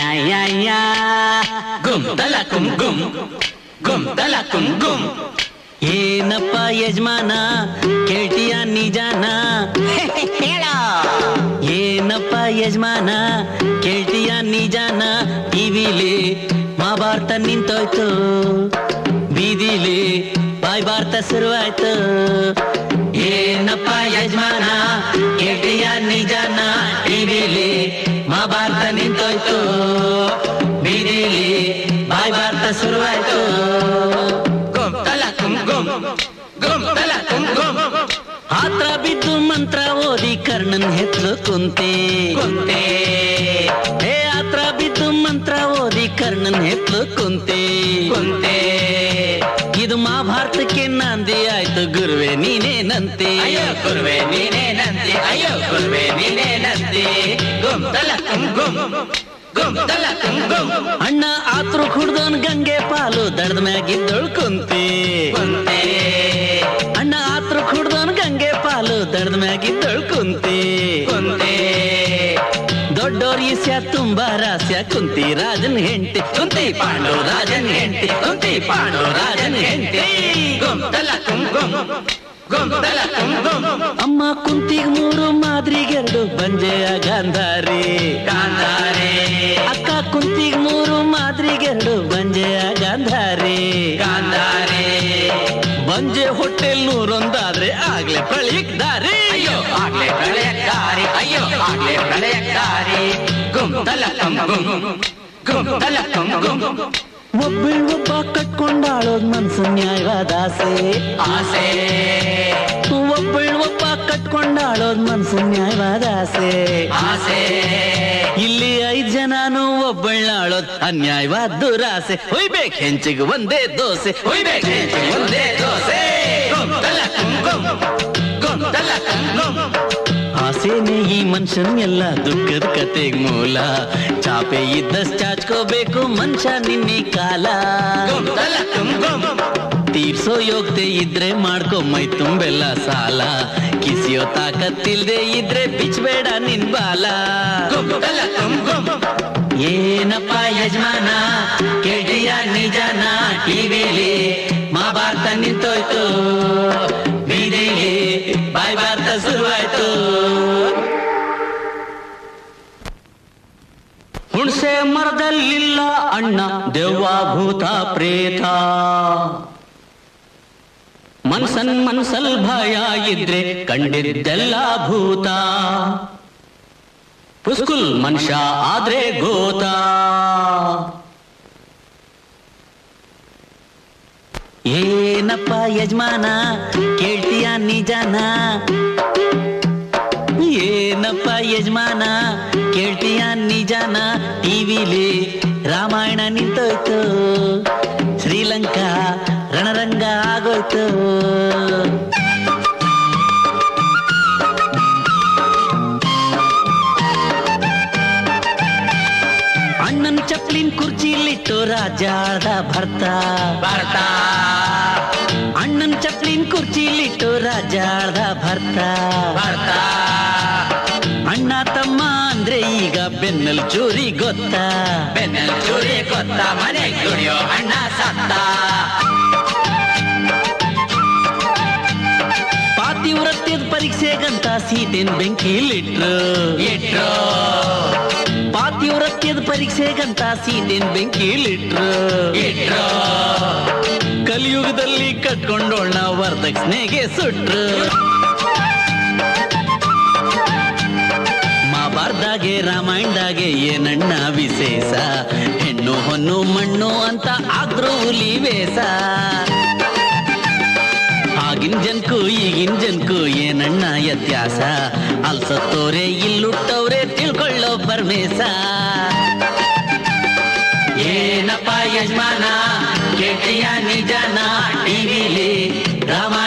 ಯಾ ಯಾ ಯಾ ಗುಮ್ ತಲ ಕುಂ ಗುಮ್ ಗುಮ್ ತಲ ಕುಂ ಗುಮ್ ಏನಪ್ಪ ಯಜಮಾನ ಕೇಳ್ತೀಯ ನಿಜಾನ ಹೇಳೋ ಏನಪ್ಪ ಯಜಮಾನ ಕೇಳ್ತೀಯ ನಿಜಾನ ಟಿವಿಲಿ ಮಹಾಭಾರತ ನಿಂತೋಯ್ತು ಬೀದಿಲಿ ಬಾಯ್ ಭಾರತ ಶುರುವಾಯ್ತು ಏನಪ್ಪ ಯಜಮಾನ ಕೇಳ್ತೀಯ ನಿಜಾನ ಟಿವಿಲಿ ಮಹಾಭಾರತ ನಿಂತೋಯ್ತು ಬೀದಿಲಿ ಬಾಯ್ ಭಾರತ ಶುರುವಾಯ್ತು ಗುಮ್ ತಲ ಕುಂ ಗುಮ್ ಗುಮ್ ತಲ ಕುಂ ಗುಮ್ ಆತ್ರ ಬಿದ್ದು ಮಂತ್ರ ಓದಿ ಕರ್ಣನ್ ಹೆತ್ಲು ಕುಂತೆ ಕುಂತೆ ಹೇ ಆತ್ರ ಬಿದ್ದು ಮಂತ್ರ ಓದಿ ಕರ್ಣನ್ ಹೆತ್ಲು ಕುಂತೆ ಕುಂತೆ ಇದು ಮಹಾಭಾರತಕ್ಕೆ ನಾಂದಿ ಆಯ್ತು ಗುರುವೆ ನೀನೇನಂತೆ ಅಯ್ಯೋ ಗುರುವೆ ನೀನೇ ನಂದಿ ಅಯ್ಯೋ ಗುರುವೆ ನೀನೇ ನಂದಿ ಗುಮ್ ತಲ ಕುಂ ಗುಮ್ ಗುಮ್ ತಲ ಕುಂ ಗುಮ್ ಅಣ್ಣ ಆತ್ರು ಕುಡ್ದೋನ್ ಗಂಗೆ ಪಾಲು ದಡದ ಮ್ಯಾಗಿದ್ದೊಳ್ ಕುಂತಿ ಕುಂತೆ ಅಣ್ಣ ಆತ್ರು ಕುಡ್ದೋನ್ ಗಂಗೆ ಪಾಲು ದಡದ ಮ್ಯಾಗಿದ್ದೊಳ್ ಕುಂತಿ ಕುಂತೆ ದೊಡ್ಡೋರ್ ಈಸ್ಯ ತುಂಬಾ ರಾಸ್ಯ ಕುಂತಿ ರಾಜನ್ ಹೆಂಡತಿ ಕುಂತಿ ಪಾಂಡು ರಾಜನ್ ಹೆಂಡತಿ ಕುಂತಿ ಪಾಂಡು ರಾಜನ್ ಹೆಂಡತಿ ಗುಮ್ ತಲ ಕುಂ ಗುಮ್ ಗುಮ್ ತಲ ಕುಂ ಗುಮ್ ಅಮ್ಮ ಕುಂತಿಗ್ ಮೂರು ಮಾದ್ರಿಗೆರಡು ಬಂಜೆಯ ಗಾಂಧಾರಿ ಗಾಂಧಾರೆ ಅಕ್ಕ ಕುಂತಿಗ್ ಮೂರು ಮಾದ್ರಿಗೆರಡು ಬಂಜೆಯ ಗಾಂಧಾರಿ ಗಾಂಧಾರೆ ಬಂಜೆ ಹೊಟ್ಟೆಲ್ ನೂರೊಂದಾದ್ರೆ ಆಗ್ಲೇ ಪ್ರಳಿಕ್ ದಾರಿ ಅಯ್ಯೋ ಆಗ್ಲೇ ಪ್ರಳಯಕಾರಿ ಅಯ್ಯೋ ಆಗ್ಲೇ ಪ್ರಳಯಕಾರಿ ಗುಮ್ ತಲ ಕುಂ ಗುಮ್ ಗುಮ್ ತಲ ಕುಂ ಗುಮ್ ಒಬ್ಬಳ್ ಒಬ್ಬ ಕಟ್ಕೊಂಡಾಳೋದ್ ಮನ್ಸು ನ್ಯಾಯವಾದ ಆಸೆ ಆಸೆ ಒಬ್ಬಳ್ ಒಬ್ಬ ಕಟ್ಕೊಂಡಾಳೋದ್ ಮನ್ಸು ನ್ಯಾಯವಾದ ಆಸೆ ಆಸೆ ಇಲ್ಲಿ ಐದ್ ಜನನು ಒಬ್ಬಳ್ಳಾಳೋದ್ ಅನ್ಯಾಯವಾದ ದುರಾಸೆ ಹೊಯ್ಬೇಕು ಹೆಂಚಿಗೆ ಒಂದೇ ದೋಸೆ ಹೊಯ್ಬೇಕು ಒಂದೇ ದೋಸೆ ಗುಮ್ ತಲ ಕುಂ ಗುಮ್ ಗುಮ್ ತಲ ಕುಂ ಗುಮ್ ಆಸೆನೆ ಈ ಮನುಷ್ಯನ್ ಎಲ್ಲ ದುಃಖದ ಕತೆಗ್ ಮೂಲ ಚಾಪೆ ಇದ್ದಷ್ಟು ಚಾಚ್ಕೋಬೇಕು ಮನುಷ್ಯ ನಿನ್ನೆ ಕಾಲ ಗುಮ್ ತಲ ಕುಂ ಗುಮ್ ತೀರ್ಸೋ ಯೋಗ್ಯತೆ ಇದ್ರೆ ಮಾಡ್ಕೊ ಮೈ ತುಂಬೆಲ್ಲ ಸಾಲ ಕಿಸಿಯೋ ತಾಕತ್ತಿಲ್ದೆ ಇದ್ರೆ ಬಿಚ್ಬೇಡ ನಿನ್ ಬಾಲ ಗುಮ್ ತಲ ಕುಂ ಗುಮ್ ಏನಪ್ಪ ಯಜಮಾನ ಕೇಳಿಯ ನಿಜಾನ ಟಿವಿಲಿ ಮಹಾಭಾರತ ನಿಂತೋಯ್ತು ಬೀದಿಲಿ ಬಾಯ್ ಭಾರತ ಶುರುವಾಯ್ತು ಹುಣಸೆ ಮರದಲ್ಲಿಲ್ಲ ಅಣ್ಣ ದೆವ್ವ ಭೂತ ಪ್ರೇತ ಮನ್ಸನ್ ಮನ್ಸಲ್ ಭಯ ಇದ್ರೆ ಕಂಡಿದ್ದೆಲ್ಲ ಭೂತ ಪುಸ್ಕುಲ್ ಮನುಷ್ಯ ಆದ್ರೆ ಗೋತ ಏನಪ್ಪ ಯಜಮಾನ ಕೇಳ್ತೀಯ ನಿಜಾನ ಏನಪ್ಪ ಯಜಮಾನ ಕೇಳ್ತೀಯ ನಿಜಾನ ಟಿವಿಲಿ ರಾಮಾಯಣ ನಿಂತೋಯ್ತು ಶ್ರೀಲಂಕಾ ರಣರಂಗ ಆಗೋಯ್ತು ಅಣ್ಣನ್ ಚಪ್ಲಿನ್ ಕುರ್ಚಿಲಿಟ್ಟು ರಾಜಾದ ಭರ್ತ ಭಾರತ ಅಣ್ಣನ್ ಚಪ್ಲಿನ್ ಕುರ್ಚಿಲಿಟ್ಟು ರಾಜಾದ ಭರ್ತ ಭಾರತ ಅಣ್ಣ ತಮ್ಮ ಅಂದ್ರೆ ಈಗ ಬೆನ್ನಲ್ ಚೂರಿ ಗೊತ್ತಾ ಬೆನ್ನಲ್ ಚೂರಿ ಗೊತ್ತ ಮನೆ ದುಡಿಯೋ ಅಣ್ಣ ಸತ್ತ ಪಾತಿವ್ರತ್ಯದ ಪರೀಕ್ಷೆಗಂತ ಸೀತೆನ್ ಬೆಂಕಿಲಿಟ್ರು ಇಟ್ರು ಪಾತಿವ್ರತ್ಯದ ಪರೀಕ್ಷೆಗಂತ ಸೀತೆನ್ ಬೆಂಕಿಲಿಟ್ರು ಇಟ್ರು ಕಲಿಯುಗದಲ್ಲಿ ಕಟ್ಕೊಂಡೋಳ್ನ ವರದಕ್ಷಿಣೆಗೆ ಸುಟ್ರು ಮಹಾಭಾರದಾಗೆ ರಾಮಾಯಣದಾಗೆ ಏನಣ್ಣ ವಿಶೇಷ ಹೆಣ್ಣು ಹೊನ್ನು ಮಣ್ಣು ಅಂತ ಆದ್ರೂ ಹುಲಿ ವೇಷ ಆಗಿನ ಜನ್ಕು ಈಗಿನ ಜನ್ಕು ಏನಣ್ಣ ವ್ಯತ್ಯಾಸ ಅಲ್ಸತ್ತೋರೆ ಇಲ್ಲುಟ್ಟವ್ರೆ ತಿಳ್ಕೊಳ್ಳೋ ಪರಮೇಶ ಏನಪ್ಪ ಯಜಮಾನ ಕೇಳ್ತೀಯ ನಿಜಾನ ಟಿವಿಲಿ ರಾಮ